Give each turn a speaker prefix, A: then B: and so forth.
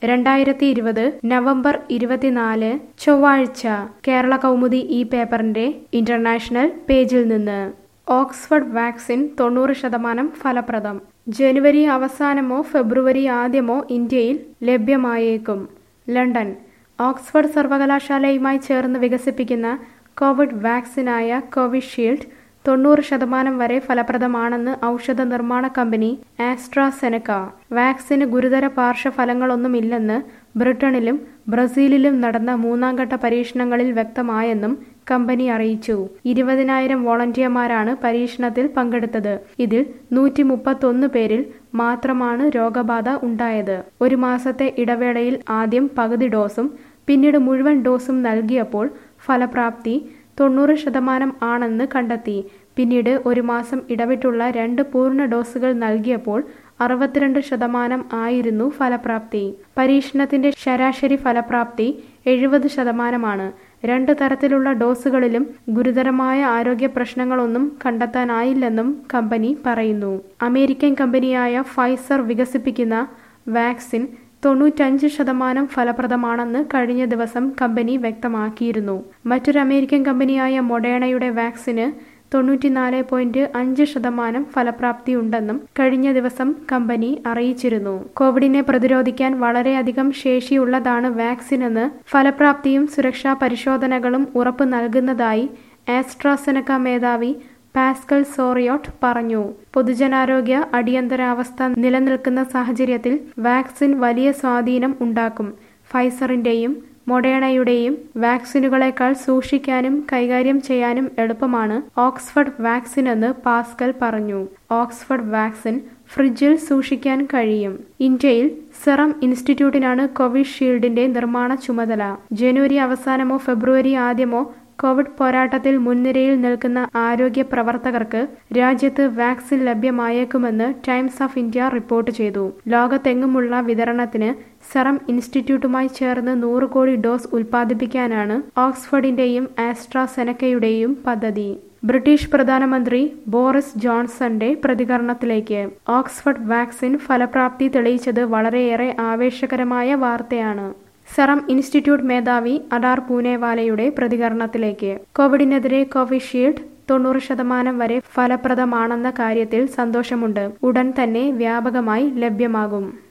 A: രണ്ടായിരത്തി ഇരുപത് നവംബർ ഇരുപത്തിനാല് ചൊവ്വാഴ്ച കേരള കൗമുദി ഈ പേപ്പറിന്റെ ഇന്റർനാഷണൽ പേജിൽ നിന്ന് ഓക്സ്ഫർഡ് വാക്സിൻ തൊണ്ണൂറ് ശതമാനം ഫലപ്രദം ജനുവരി അവസാനമോ ഫെബ്രുവരി ആദ്യമോ ഇന്ത്യയിൽ ലഭ്യമായേക്കും ലണ്ടൻ ഓക്സ്ഫർഡ് സർവകലാശാലയുമായി ചേർന്ന് വികസിപ്പിക്കുന്ന കോവിഡ് വാക്സിനായ കോവിഷീൽഡ് തൊണ്ണൂറ് ശതമാനം വരെ ഫലപ്രദമാണെന്ന് ഔഷധ നിർമ്മാണ കമ്പനി ആസ്ട്രാസെനക്ക വാക്സിന് ഗുരുതര പാർശ്വഫലങ്ങളൊന്നുമില്ലെന്ന് ബ്രിട്ടനിലും ബ്രസീലിലും നടന്ന മൂന്നാംഘട്ട പരീക്ഷണങ്ങളിൽ വ്യക്തമായെന്നും കമ്പനി അറിയിച്ചു ഇരുപതിനായിരം വോളണ്ടിയർമാരാണ് പരീക്ഷണത്തിൽ പങ്കെടുത്തത് ഇതിൽ നൂറ്റി മുപ്പത്തൊന്ന് പേരിൽ മാത്രമാണ് രോഗബാധ ഉണ്ടായത് ഒരു മാസത്തെ ഇടവേളയിൽ ആദ്യം പകുതി ഡോസും പിന്നീട് മുഴുവൻ ഡോസും നൽകിയപ്പോൾ ഫലപ്രാപ്തി തൊണ്ണൂറ് ശതമാനം ആണെന്ന് കണ്ടെത്തി പിന്നീട് ഒരു മാസം ഇടവിട്ടുള്ള രണ്ട് പൂർണ്ണ ഡോസുകൾ നൽകിയപ്പോൾ അറുപത്തിരണ്ട് ശതമാനം ആയിരുന്നു ഫലപ്രാപ്തി പരീക്ഷണത്തിന്റെ ശരാശരി ഫലപ്രാപ്തി എഴുപത് ശതമാനമാണ് രണ്ട് തരത്തിലുള്ള ഡോസുകളിലും ഗുരുതരമായ ആരോഗ്യ പ്രശ്നങ്ങളൊന്നും കണ്ടെത്താനായില്ലെന്നും കമ്പനി പറയുന്നു അമേരിക്കൻ കമ്പനിയായ ഫൈസർ വികസിപ്പിക്കുന്ന വാക്സിൻ തൊണ്ണൂറ്റഞ്ച് ശതമാനം ഫലപ്രദമാണെന്ന് കഴിഞ്ഞ ദിവസം കമ്പനി വ്യക്തമാക്കിയിരുന്നു മറ്റൊരു അമേരിക്കൻ കമ്പനിയായ മൊഡേണയുടെ വാക്സിന് തൊണ്ണൂറ്റിനാല് പോയിന്റ് അഞ്ച് ശതമാനം ഫലപ്രാപ്തിയുണ്ടെന്നും കഴിഞ്ഞ ദിവസം കമ്പനി അറിയിച്ചിരുന്നു കോവിഡിനെ പ്രതിരോധിക്കാൻ വളരെയധികം ശേഷിയുള്ളതാണ് വാക്സിനെന്ന് ഫലപ്രാപ്തിയും സുരക്ഷാ പരിശോധനകളും ഉറപ്പു നൽകുന്നതായി ആസ്ട്രാസെനക്ക മേധാവി പാസ്കൽ സോറിയോട്ട് പറഞ്ഞു പൊതുജനാരോഗ്യ അടിയന്തരാവസ്ഥ നിലനിൽക്കുന്ന സാഹചര്യത്തിൽ വാക്സിൻ വലിയ സ്വാധീനം ഉണ്ടാക്കും ഫൈസറിന്റെയും മൊഡേണയുടെയും വാക്സിനുകളെക്കാൾ സൂക്ഷിക്കാനും കൈകാര്യം ചെയ്യാനും എളുപ്പമാണ് ഓക്സ്ഫർഡ് വാക്സിൻ എന്ന് പാസ്കൽ പറഞ്ഞു ഓക്സ്ഫർഡ് വാക്സിൻ ഫ്രിഡ്ജിൽ സൂക്ഷിക്കാൻ കഴിയും ഇന്ത്യയിൽ സെറം ഇൻസ്റ്റിറ്റ്യൂട്ടിനാണ് കോവിഷീൽഡിന്റെ നിർമ്മാണ ചുമതല ജനുവരി അവസാനമോ ഫെബ്രുവരി ആദ്യമോ കോവിഡ് പോരാട്ടത്തിൽ മുൻനിരയിൽ നിൽക്കുന്ന ആരോഗ്യ പ്രവർത്തകർക്ക് രാജ്യത്ത് വാക്സിൻ ലഭ്യമായേക്കുമെന്ന് ടൈംസ് ഓഫ് ഇന്ത്യ റിപ്പോർട്ട് ചെയ്തു ലോകത്തെങ്ങുമുള്ള വിതരണത്തിന് സെറം ഇൻസ്റ്റിറ്റ്യൂട്ടുമായി ചേർന്ന് നൂറ് കോടി ഡോസ് ഉൽപ്പാദിപ്പിക്കാനാണ് ഓക്സ്ഫോർഡിന്റെയും ആസ്ട്രാസെനക്കയുടെയും പദ്ധതി ബ്രിട്ടീഷ് പ്രധാനമന്ത്രി ബോറിസ് ജോൺസന്റെ പ്രതികരണത്തിലേക്ക് ഓക്സ്ഫർഡ് വാക്സിൻ ഫലപ്രാപ്തി തെളിയിച്ചത് വളരെയേറെ ആവേശകരമായ വാർത്തയാണ് സെറം ഇൻസ്റ്റിറ്റ്യൂട്ട് മേധാവി അഡാർ പൂനെവാലയുടെ പ്രതികരണത്തിലേക്ക് കോവിഡിനെതിരെ കോവിഷീൽഡ് തൊണ്ണൂറ് ശതമാനം വരെ ഫലപ്രദമാണെന്ന കാര്യത്തിൽ സന്തോഷമുണ്ട് ഉടൻ തന്നെ വ്യാപകമായി ലഭ്യമാകും